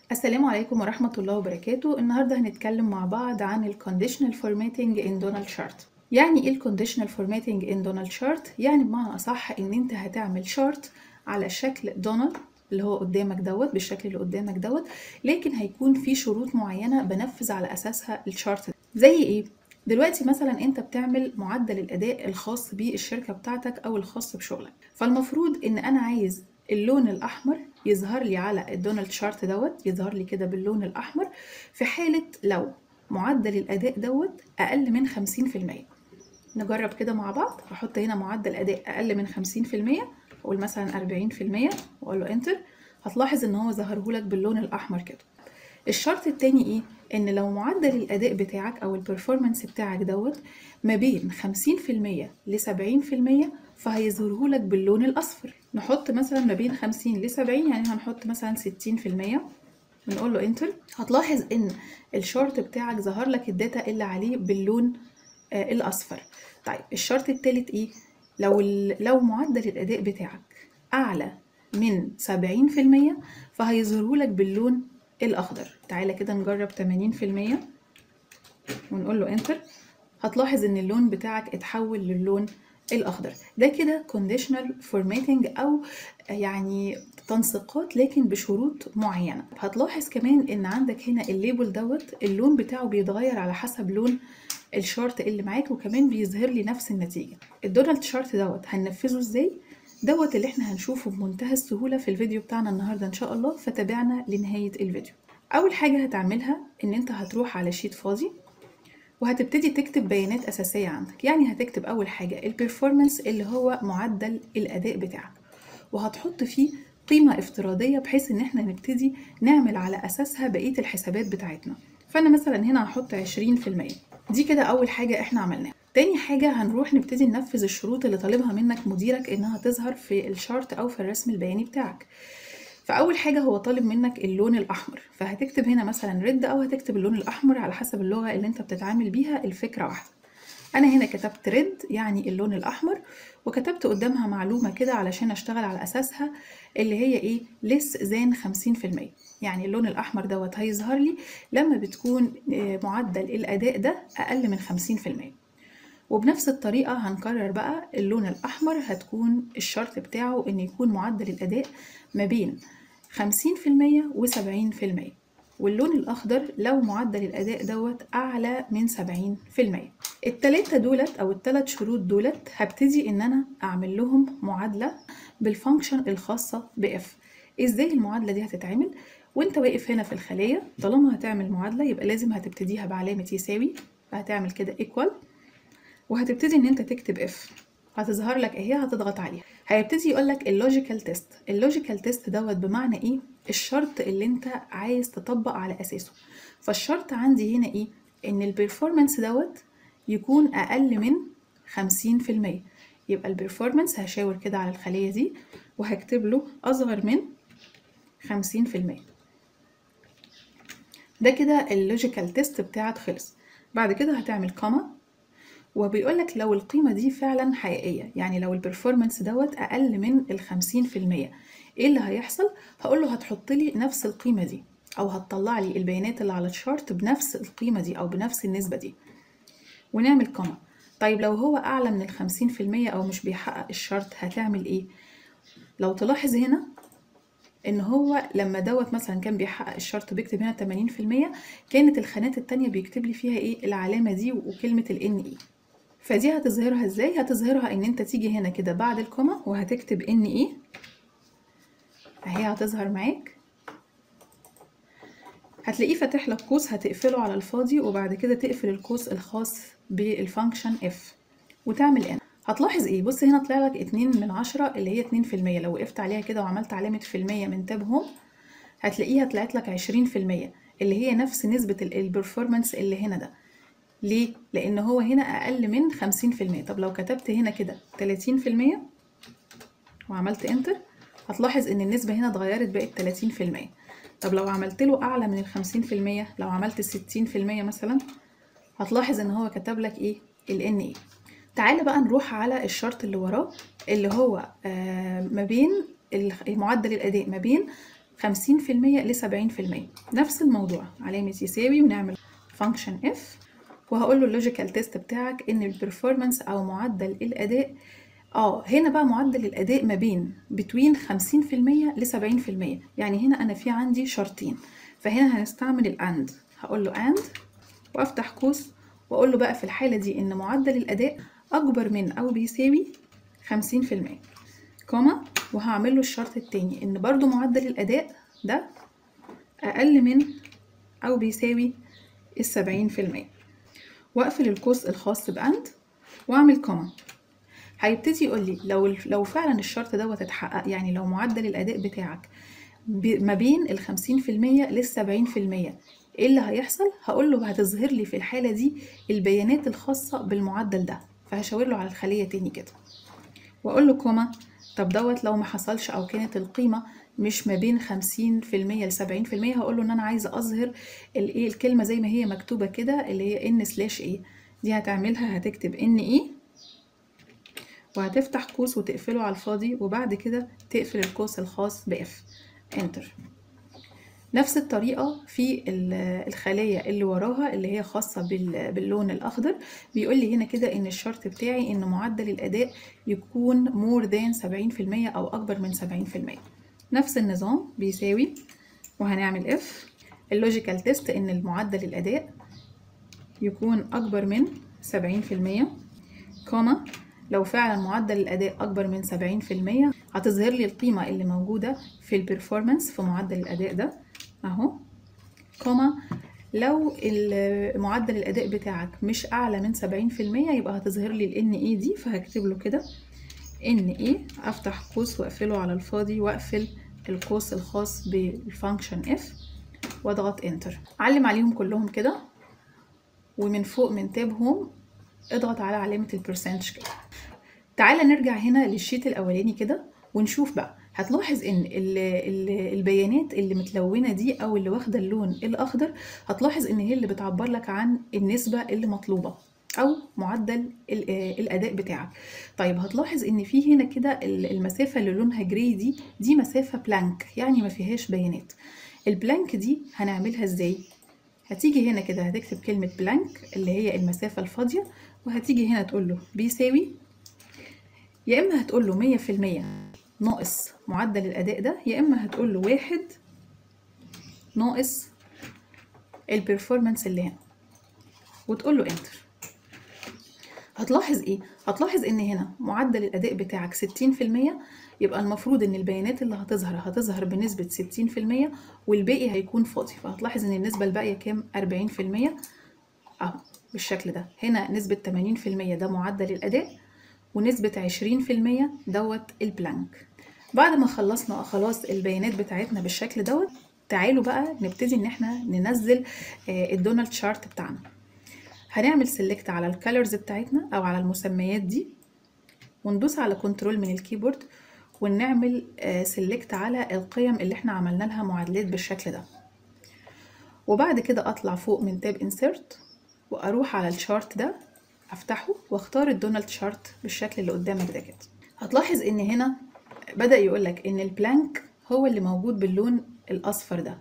السلام عليكم ورحمة الله وبركاته النهاردة هنتكلم مع بعض عن ال Conditional Formatting in Donald Chart يعني ايه ال Conditional Formatting in Donald Chart؟ يعني بمعنى أصح إن أنت هتعمل شارت على شكل دونالد اللي هو قدامك دوت بالشكل اللي قدامك دوت لكن هيكون في شروط معينة بنفذ على أساسها الشارت ده. زي ايه؟ دلوقتي مثلا انت بتعمل معدل الاداء الخاص بالشركه بتاعتك او الخاص بشغلك فالمفروض ان انا عايز اللون الاحمر يظهر لي على الدونالد شارت دوت يظهر لي كده باللون الاحمر في حاله لو معدل الاداء دوت اقل من 50% نجرب كده مع بعض هحط هنا معدل اداء اقل من 50% اقول مثلا 40% واقول له انتر هتلاحظ ان هو ظهره لك باللون الاحمر كده الشرط التاني ايه ان لو معدل الاداء بتاعك او البرفورمانس بتاعك دوت ما بين 50% ل 70% فهيظهره لك باللون الاصفر نحط مثلا ما بين 50 ل 70 يعني هنحط مثلا 60% ونقول له انتر هتلاحظ ان الشارت بتاعك ظهر لك الداتا اللي عليه باللون آه الاصفر طيب الشرط التالت ايه لو لو معدل الاداء بتاعك اعلى من 70% فهيظهره لك باللون الاخضر تعالى كده نجرب 80% ونقول له انتر هتلاحظ ان اللون بتاعك اتحول للون الاخضر ده كده conditional formatting او يعني تنسيقات لكن بشروط معينه هتلاحظ كمان ان عندك هنا الليبل دوت اللون بتاعه بيتغير على حسب لون الشارت اللي معاك وكمان بيظهر لي نفس النتيجه الدونالد شارت دوت هننفذه ازاي دوت اللي احنا هنشوفه بمنتهى السهولة في الفيديو بتاعنا النهاردة ان شاء الله فتابعنا لنهاية الفيديو اول حاجة هتعملها ان انت هتروح على شيت فاضي وهتبتدي تكتب بيانات اساسية عندك يعني هتكتب اول حاجة البرفورمانس اللي هو معدل الاداء بتاعك وهتحط فيه قيمة افتراضية بحيث ان احنا نبتدي نعمل على اساسها بقية الحسابات بتاعتنا فانا مثلا هنا هحط 20% دي كده اول حاجة احنا عملناها تاني حاجة هنروح نبتدي ننفذ الشروط اللي طالبها منك مديرك إنها تظهر في الشارت أو في الرسم البياني بتاعك فأول حاجة هو طالب منك اللون الأحمر فهتكتب هنا مثلا ريد أو هتكتب اللون الأحمر على حسب اللغة اللي أنت بتتعامل بيها الفكرة واحدة أنا هنا كتبت ريد يعني اللون الأحمر وكتبت قدامها معلومة كده علشان أشتغل على أساسها اللي هي إيه لس زان 50% يعني اللون الأحمر دوت هيظهر لي لما بتكون معدل الأداء ده أقل من 50% وبنفس الطريقة هنكرر بقى اللون الأحمر هتكون الشرط بتاعه إن يكون معدل الأداء ما بين 50% و 70% واللون الأخضر لو معدل الأداء دوت أعلى من 70% التلاتة دولت أو التلات شروط دولت هبتدي إن أنا أعمل لهم معادلة بالفانكشن الخاصة بإف إزاي المعادلة دي هتتعمل؟ وانت واقف هنا في الخلية طالما هتعمل معادلة يبقى لازم هتبتديها بعلامة يساوي فهتعمل كده equal وهتبتدي ان انت تكتب اف هتظهر لك اهي هتضغط عليها هيبتدي يقول لك اللوجيكال تيست اللوجيكال تيست دوت بمعنى ايه الشرط اللي انت عايز تطبق على اساسه فالشرط عندي هنا ايه ان البرفورمانس دوت يكون اقل من 50% يبقى البرفورمانس هشاور كده على الخليه دي وهكتب له اصغر من 50% ده كده اللوجيكال تيست بتاعك خلص بعد كده هتعمل كوما وبيقول لك لو القيمة دي فعلا حقيقية يعني لو البرفورمانس دوت أقل من الخمسين في المية إيه اللي هيحصل؟ هقول له هتحط لي نفس القيمة دي أو هتطلع لي البيانات اللي على الشارت بنفس القيمة دي أو بنفس النسبة دي ونعمل كوما طيب لو هو أعلى من الخمسين في المية أو مش بيحقق الشرط هتعمل إيه؟ لو تلاحظ هنا ان هو لما دوت مثلا كان بيحقق الشرط بيكتب هنا 80% كانت الخانات التانية بيكتب لي فيها ايه العلامة دي وكلمة ال ان اي فدي هتظهرها ازاي هتظهرها ان انت تيجي هنا كده بعد الكوما وهتكتب ان ايه اهي هتظهر معاك هتلاقيه فاتح لك قوس هتقفله على الفاضي وبعد كده تقفل القوس الخاص بالفانكشن اف وتعمل ان هتلاحظ ايه بص هنا طلع لك اتنين من عشرة اللي هي اتنين في المية لو وقفت عليها كده وعملت علامة في المية من تاب هوم هتلاقيها طلعت لك عشرين في المية اللي هي نفس نسبة البرفورمانس اللي هنا ده ليه؟ لأن هو هنا أقل من 50% طب لو كتبت هنا كده 30% وعملت انتر هتلاحظ إن النسبة هنا اتغيرت بقت 30% طب لو عملت له أعلى من 50% لو عملت 60% مثلا هتلاحظ إن هو كتب لك إيه؟ ال NA تعالى بقى نروح على الشرط اللي وراه اللي هو آه ما بين معدل الأداء ما بين 50% ل 70% نفس الموضوع علامة يساوي ونعمل function f وهقول له اللوجيكال تيست بتاعك ان البرفورمانس او معدل الاداء اه هنا بقى معدل الاداء ما بين بتوين 50% ل 70% يعني هنا انا في عندي شرطين فهنا هنستعمل الاند هقول له اند وافتح قوس واقول له بقى في الحالة دي ان معدل الاداء اكبر من او بيساوي 50% كوما وهعمل له الشرط التاني ان برضو معدل الاداء ده اقل من او بيساوي السبعين في المية واقفل القوس الخاص باند واعمل كوما هيبتدي يقول لي لو لو فعلا الشرط دوت اتحقق يعني لو معدل الاداء بتاعك ما بين ال 50% لل 70% ايه اللي هيحصل هقول له هتظهر لي في الحاله دي البيانات الخاصه بالمعدل ده فهشاور له على الخليه تاني كده واقول له كوما طب دوت لو ما حصلش او كانت القيمه مش ما بين 50% ل 70% هقول له ان انا عايزه اظهر الايه الكلمه زي ما هي مكتوبه كده اللي هي ان سلاش ايه دي هتعملها هتكتب ان ايه وهتفتح قوس وتقفله على الفاضي وبعد كده تقفل القوس الخاص باف انتر نفس الطريقة في الخلايا اللي وراها اللي هي خاصة باللون الأخضر بيقول لي هنا كده إن الشرط بتاعي إن معدل الأداء يكون more than 70% أو أكبر من 70% نفس النظام بيساوي وهنعمل if اللوجيكال تيست إن المعدل الأداء يكون أكبر من 70% كوما لو فعلا معدل الأداء أكبر من 70% هتظهر لي القيمة اللي موجودة في البرفورمانس في معدل الأداء ده أهو كوما لو معدل الأداء بتاعك مش أعلى من 70% يبقى هتظهر لي ال NE دي فهكتب له كده NE أفتح قوس وأقفله على الفاضي وأقفل القوس الخاص بالفانكشن F واضغط انتر علم عليهم كلهم كده ومن فوق من تاب هوم اضغط على علامة البرسنتج كده تعالى نرجع هنا للشيت الأولاني كده ونشوف بقى هتلاحظ ان ال ال البيانات اللي متلونه دي او اللي واخده اللون الاخضر هتلاحظ ان هي اللي بتعبر لك عن النسبه اللي مطلوبه او معدل الاداء بتاعك طيب هتلاحظ ان في هنا كده المسافه اللي لونها جراي دي دي مسافه بلانك يعني ما فيهاش بيانات البلانك دي هنعملها ازاي هتيجي هنا كده هتكتب كلمه بلانك اللي هي المسافه الفاضيه وهتيجي هنا تقول له بيساوي يا اما هتقول له 100% ناقص معدل الأداء ده يا إما هتقول له واحد ناقص البرفورمانس اللي هنا وتقول له انتر هتلاحظ ايه؟ هتلاحظ ان هنا معدل الأداء بتاعك 60% يبقى المفروض ان البيانات اللي هتظهر هتظهر بنسبة 60% والباقي هيكون فاضي فهتلاحظ ان النسبة الباقية كام؟ 40% اهو بالشكل ده هنا نسبة 80% ده معدل الأداء ونسبة 20% دوت البلانك بعد ما خلصنا خلاص البيانات بتاعتنا بالشكل دوت تعالوا بقى نبتدي ان احنا ننزل الدونالد شارت بتاعنا هنعمل سيلكت على الكالرز بتاعتنا او على المسميات دي وندوس على كنترول من الكيبورد ونعمل سيلكت على القيم اللي احنا عملنا لها معادلات بالشكل ده وبعد كده اطلع فوق من تاب انسيرت واروح على الشارت ده افتحه واختار الدونالد شارت بالشكل اللي قدامك ده كده هتلاحظ ان هنا بدأ يقولك ان البلانك هو اللي موجود باللون الاصفر ده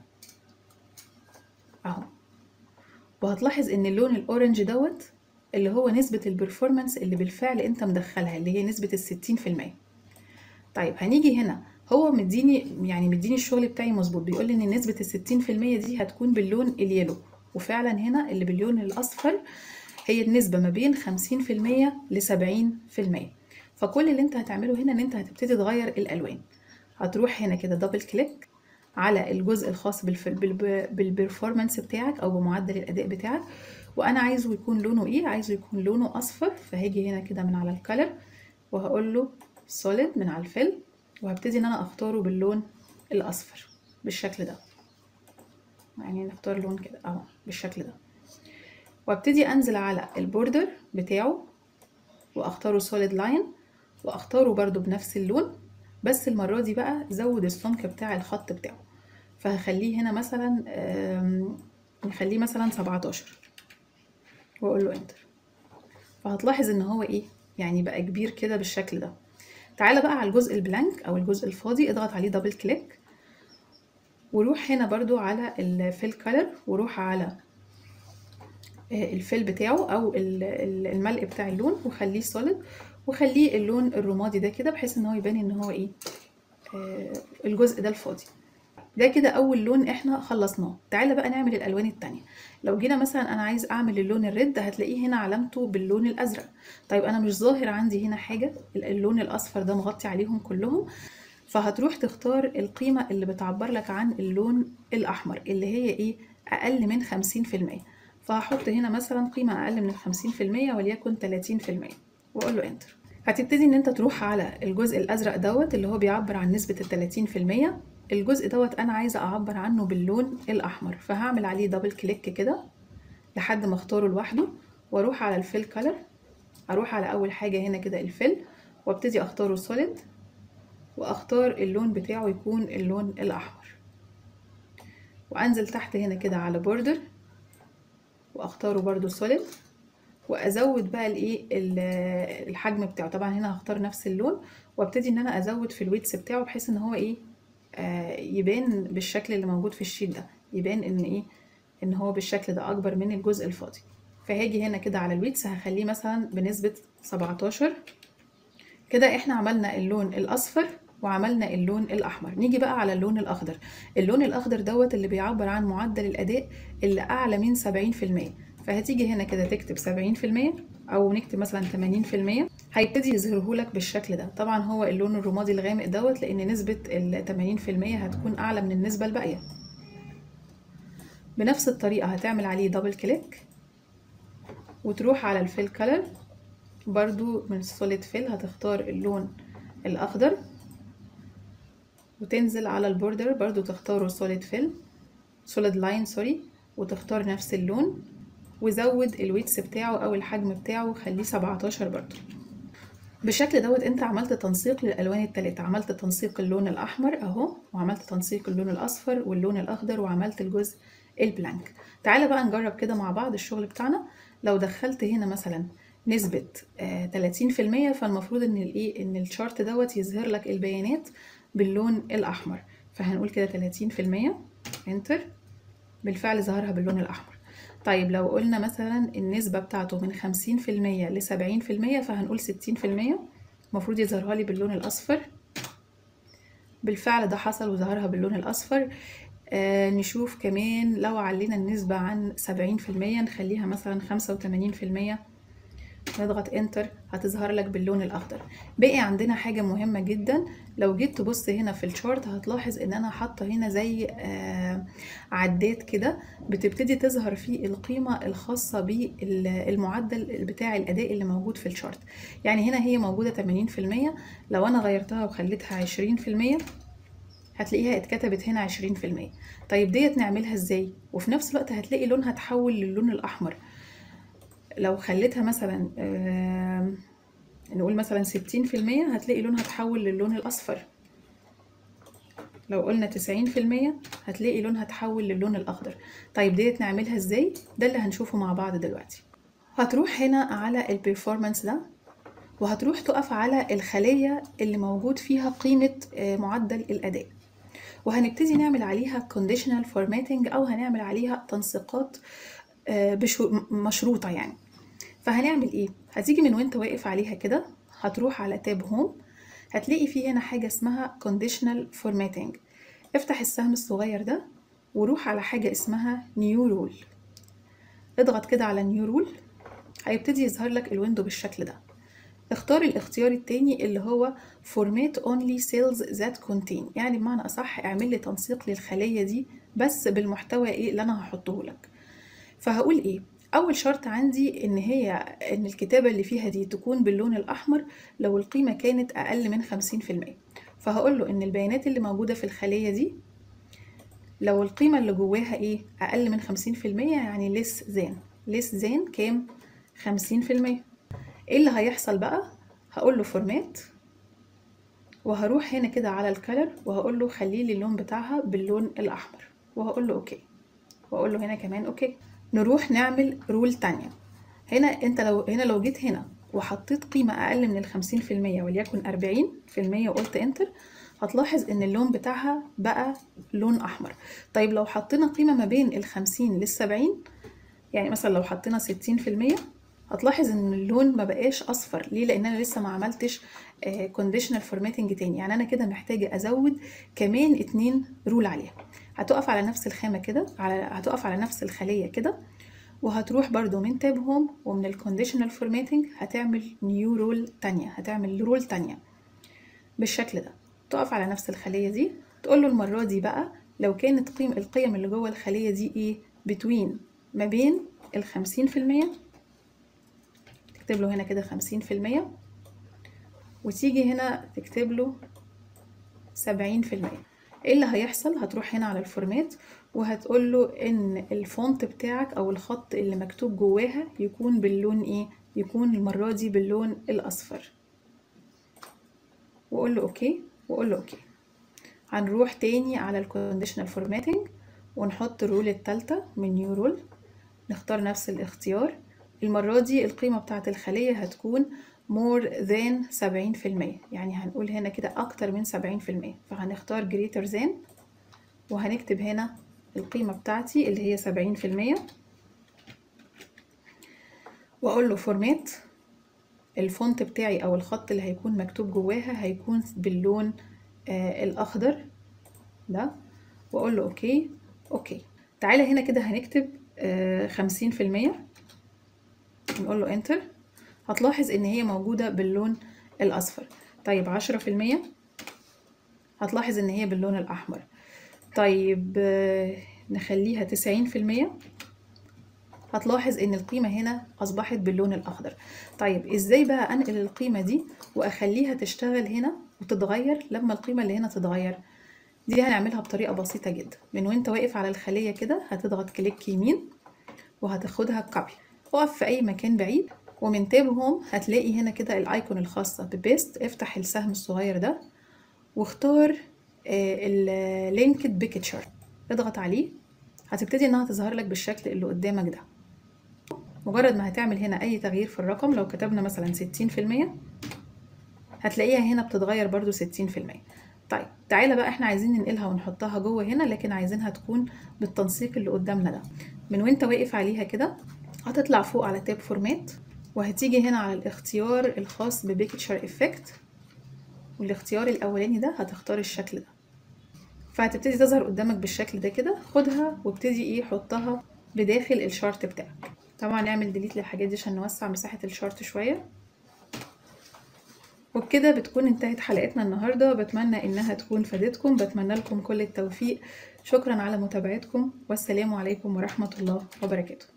اهو وهتلاحظ ان اللون الاورنج دوت اللي هو نسبة البرفورمانس اللي بالفعل انت مدخلها اللي هي نسبة الستين في المية طيب هنيجي هنا هو مديني يعني مديني الشغل بتاعي مظبوط بيقول لي ان نسبة الستين في المية دي هتكون باللون اليلو وفعلا هنا اللي باللون الاصفر هي النسبة ما بين 50% ل 70% فكل اللي انت هتعمله هنا ان انت هتبتدي تغير الالوان هتروح هنا كده دبل كليك على الجزء الخاص بالبرفورمانس بتاعك او بمعدل الاداء بتاعك وانا عايزه يكون لونه ايه عايزه يكون لونه اصفر فهاجي هنا كده من على الكلر وهقول له سوليد من على الفيل وهبتدي ان انا اختاره باللون الاصفر بالشكل ده يعني نختار لون كده اهو بالشكل ده وابتدي انزل على البوردر بتاعه واختاره سوليد لاين واختاره برضو بنفس اللون بس المرة دي بقى زود السمك بتاع الخط بتاعه فهخليه هنا مثلا نخليه مثلا 17 واقول له انتر فهتلاحظ ان هو ايه يعني بقى كبير كده بالشكل ده تعالى بقى على الجزء البلانك او الجزء الفاضي اضغط عليه دبل كليك وروح هنا برضو على الفيل كولر وروح على الفيل بتاعه او الملء بتاع اللون وخليه سوليد وخليه اللون الرمادي ده كده بحيث ان هو يبان ان هو ايه آه الجزء ده الفاضي ده كده اول لون احنا خلصناه تعالى بقى نعمل الالوان التانية لو جينا مثلا انا عايز اعمل اللون الريد هتلاقيه هنا علامته باللون الازرق طيب انا مش ظاهر عندي هنا حاجة اللون الاصفر ده مغطي عليهم كلهم فهتروح تختار القيمة اللي بتعبر لك عن اللون الأحمر اللي هي إيه أقل من 50% فهحط هنا مثلا قيمة أقل من 50% وليكن 30% وأقول له انتر هتبتدي إن أنت تروح على الجزء الأزرق دوت اللي هو بيعبر عن نسبة ال 30% الجزء دوت أنا عايزة أعبر عنه باللون الأحمر فهعمل عليه دبل كليك كده لحد ما اختاره لوحده واروح على الفيل كولر اروح على اول حاجه هنا كده الفيل وابتدي اختاره سوليد واختار اللون بتاعه يكون اللون الاحمر وانزل تحت هنا كده على بوردر واختاره برضو سوليد وازود بقى الايه الحجم بتاعه طبعا هنا هختار نفس اللون وابتدي ان انا ازود في الويتس بتاعه بحيث ان هو ايه آه يبان بالشكل اللي موجود في الشيت ده يبان ان ايه ان هو بالشكل ده اكبر من الجزء الفاضي فهاجي هنا كده على الويتس هخليه مثلا بنسبة 17 كده احنا عملنا اللون الاصفر وعملنا اللون الاحمر نيجي بقى على اللون الاخضر اللون الاخضر دوت اللي بيعبر عن معدل الاداء اللي اعلى من 70% فهتيجي هنا كده تكتب 70% او نكتب مثلا 80% هيبتدي يظهره لك بالشكل ده طبعا هو اللون الرمادي الغامق دوت لان نسبة ال 80% هتكون اعلى من النسبة الباقية بنفس الطريقة هتعمل عليه دبل كليك وتروح على الفيل كولر برضو من السوليد فيل هتختار اللون الاخضر وتنزل على البوردر برضو تختاره سوليد فيل سوليد لاين سوري وتختار نفس اللون وزود الويتس بتاعه او الحجم بتاعه خليه 17 برضو بالشكل دوت انت عملت تنسيق للالوان التلاتة عملت تنسيق اللون الاحمر اهو وعملت تنسيق اللون الاصفر واللون الاخضر وعملت الجزء البلانك تعالى بقى نجرب كده مع بعض الشغل بتاعنا لو دخلت هنا مثلا نسبة تلاتين في المية فالمفروض ان الايه ان الشارت دوت يظهر لك البيانات باللون الاحمر فهنقول كده تلاتين في المية انتر بالفعل ظهرها باللون الاحمر طيب لو قلنا مثلا النسبة بتاعته من خمسين في المية لسبعين في المية فهنقول ستين في المية المفروض يظهرها لي باللون الاصفر بالفعل ده حصل وظهرها باللون الاصفر آه نشوف كمان لو علينا النسبة عن سبعين في المية نخليها مثلا خمسة وتمانين في المية نضغط انتر هتظهر لك باللون الاخضر باقي عندنا حاجة مهمة جدا لو جيت تبص هنا في الشارت هتلاحظ ان انا حاطة هنا زي آه عداد كده بتبتدي تظهر فيه القيمة الخاصة بالمعدل بتاع الاداء اللي موجود في الشارت يعني هنا هي موجودة تمانين في المية لو انا غيرتها وخليتها عشرين في المية هتلاقيها اتكتبت هنا عشرين في المية طيب ديت نعملها ازاي وفي نفس الوقت هتلاقي لونها تحول للون الاحمر لو خليتها مثلا آه نقول مثلا ستين في المية هتلاقي لونها تحول للون الاصفر لو قلنا تسعين في المية هتلاقي لونها تحول للون الاخضر طيب ديت نعملها ازاي ده اللي هنشوفه مع بعض دلوقتي هتروح هنا على البرفورمانس ده وهتروح تقف على الخلية اللي موجود فيها قيمة معدل الأداء وهنبتدي نعمل عليها conditional formatting أو هنعمل عليها تنسيقات مشروطة يعني فهنعمل إيه؟ هتيجي من وانت واقف عليها كده هتروح على تاب هوم هتلاقي فيه هنا حاجة اسمها conditional formatting افتح السهم الصغير ده وروح على حاجة اسمها new rule اضغط كده على new rule هيبتدي يظهر لك الويندو بالشكل ده اختار الاختيار التاني اللي هو format only cells that contain يعني بمعنى أصح اعمل لي تنسيق للخلية دي بس بالمحتوى ايه اللي أنا هحطه لك فهقول ايه أول شرط عندي إن هي إن الكتابة اللي فيها دي تكون باللون الأحمر لو القيمة كانت أقل من خمسين في المية فهقول له إن البيانات اللي موجودة في الخلية دي لو القيمة اللي جواها ايه أقل من خمسين في المية يعني less than less than كام خمسين في المية ايه اللي هيحصل بقى هقول له فورمات وهروح هنا كده على الكلر وهقول له خلي لي اللون بتاعها باللون الاحمر وهقول له اوكي واقول له هنا كمان اوكي نروح نعمل رول تانية هنا انت لو هنا لو جيت هنا وحطيت قيمة اقل من الخمسين في المية وليكن اربعين في المية وقلت انتر هتلاحظ ان اللون بتاعها بقى لون احمر طيب لو حطينا قيمة ما بين الخمسين للسبعين يعني مثلا لو حطينا ستين في المية هتلاحظ ان اللون ما بقاش اصفر ليه لان انا لسه ما عملتش كونديشنال فورماتنج تاني يعني انا كده محتاجه ازود كمان اتنين رول عليها هتقف على نفس الخامه كده على هتقف على نفس الخليه كده وهتروح برضو من تاب هوم ومن الكونديشنال فورماتنج هتعمل نيو رول تانية هتعمل رول تانية بالشكل ده تقف على نفس الخليه دي تقول له المره دي بقى لو كانت قيم القيم اللي جوه الخليه دي ايه بتوين ما بين الخمسين في المية تكتب له هنا كده خمسين في المية وتيجي هنا تكتب له سبعين في المية ايه اللي هيحصل هتروح هنا على الفورمات وهتقول له ان الفونت بتاعك او الخط اللي مكتوب جواها يكون باللون ايه يكون المرة دي باللون الاصفر وقول له اوكي وقول له اوكي هنروح تاني على الكونديشنال فورماتنج ونحط الرول التالتة من نيو رول نختار نفس الاختيار المرة دي القيمة بتاعة الخلية هتكون more than 70% يعني هنقول هنا كده أكتر من 70% فهنختار greater than وهنكتب هنا القيمة بتاعتي اللي هي 70% وأقول له format الفونت بتاعي أو الخط اللي هيكون مكتوب جواها هيكون باللون آه الأخضر ده وأقول له أوكي أوكي تعالى هنا كده هنكتب خمسين في المية نقول له انتر هتلاحظ ان هي موجودة باللون الاصفر طيب عشرة في المية هتلاحظ ان هي باللون الاحمر طيب نخليها تسعين في المية هتلاحظ ان القيمة هنا اصبحت باللون الاخضر طيب ازاي بقى انقل القيمة دي واخليها تشتغل هنا وتتغير لما القيمة اللي هنا تتغير دي هنعملها بطريقة بسيطة جدا من وانت واقف على الخلية كده هتضغط كليك يمين وهتاخدها كوبي اقف في اي مكان بعيد ومن تاب هوم هتلاقي هنا كده الايكون الخاصة ببيست افتح السهم الصغير ده واختار اللينكد بيكتشر اضغط عليه هتبتدي انها تظهر لك بالشكل اللي قدامك ده مجرد ما هتعمل هنا اي تغيير في الرقم لو كتبنا مثلا ستين في المية هتلاقيها هنا بتتغير برضو ستين في المية طيب تعالى بقى احنا عايزين ننقلها ونحطها جوه هنا لكن عايزينها تكون بالتنسيق اللي قدامنا ده من وانت واقف عليها كده هتطلع فوق على تاب فورمات وهتيجي هنا على الاختيار الخاص ببيكتشر افكت والاختيار الاولاني ده هتختار الشكل ده فهتبتدي تظهر قدامك بالشكل ده كده خدها وابتدي ايه حطها بداخل الشارت بتاعك طبعا نعمل ديليت للحاجات دي عشان نوسع مساحة الشارت شوية وبكده بتكون انتهت حلقتنا النهاردة بتمنى انها تكون فادتكم بتمنى لكم كل التوفيق شكرا على متابعتكم والسلام عليكم ورحمة الله وبركاته